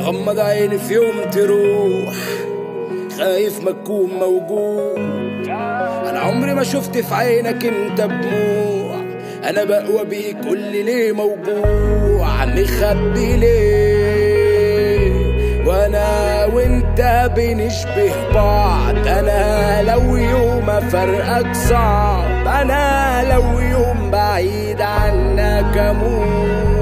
غمض عيني في يوم تروح خايف ما تكون موجود انا عمري ما شفت في عينك انت بدموع انا بقوى بيك قول لي ليه موجوع مخبي ليه وانا وانت بنشبه بعض انا لو يوم افرقك صعب انا لو يوم بعيد عنك اموت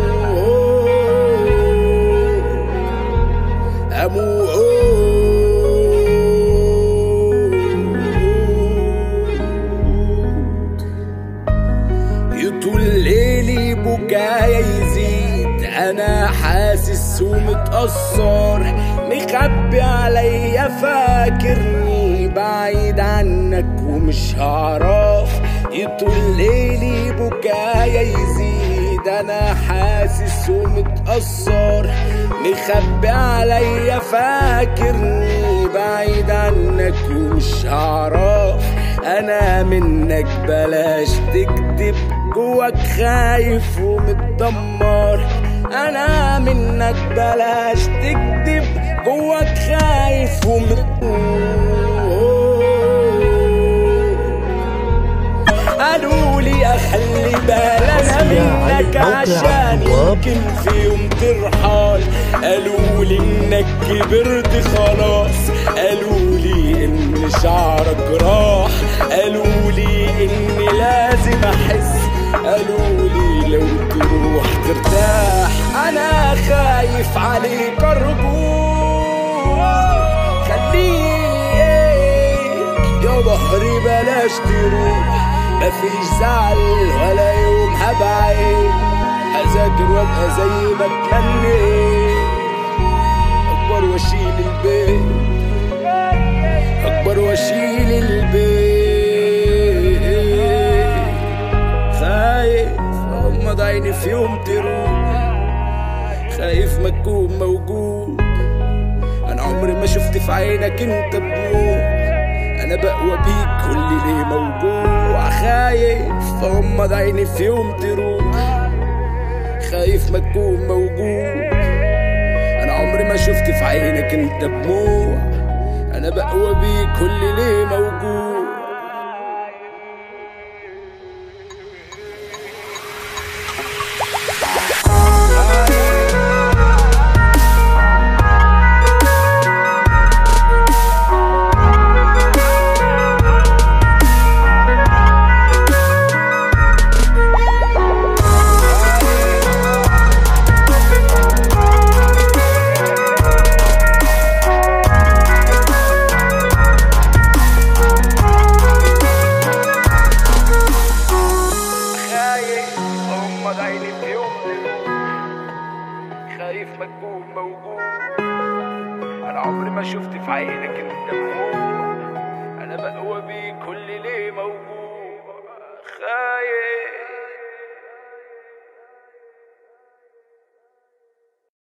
اموت يطول ليلي بكايا يزيد انا حاسس ومتأثر مخبي عليا فاكرني بعيد عنك ومش هعرف يطول ليلي بكايا يزيد انا حاسس ومتأثر مخبي عليا فاكرني بعيد عنك ومش هعرف انا منك بلاش تكتب جواك خايف ومتدمر انا منك بلاش تكتب جواك خايف ومتدمر قالوا لي اخلي بال انا منك عشان يمكن في يوم ترحل قالوا لي انك كبرت خلاص قالوا لي ان شعرك راح قالوا لي اني لازم احس قالوا لي لو تروح ترتاح انا خايف عليك ارجوك خليك يا ظهري بلاش تروح مفيش زعل ولا يوم هبعد هذاكر وابقى زي ما اتمنيت اكبر واشيل البيت اكبر واشيل البيت خايف اغمض عيني في يوم تروح خايف ما تكون موجود انا عمري ما شفت في عينك انت بدموع انا بقوى بيك قول لي ليه موجوع خايف اغمض عيني في يوم تروح خايف ما تكون موجود انا عمري ما شفت في عينك انت دموع انا بقوى بيك قول لي ليه موجود خايف اغمض عيني في يوم خايف ما تكون موجود انا عمري ما شفت في عينك انت دموع انا بقوى بيك قول لي ليه موجود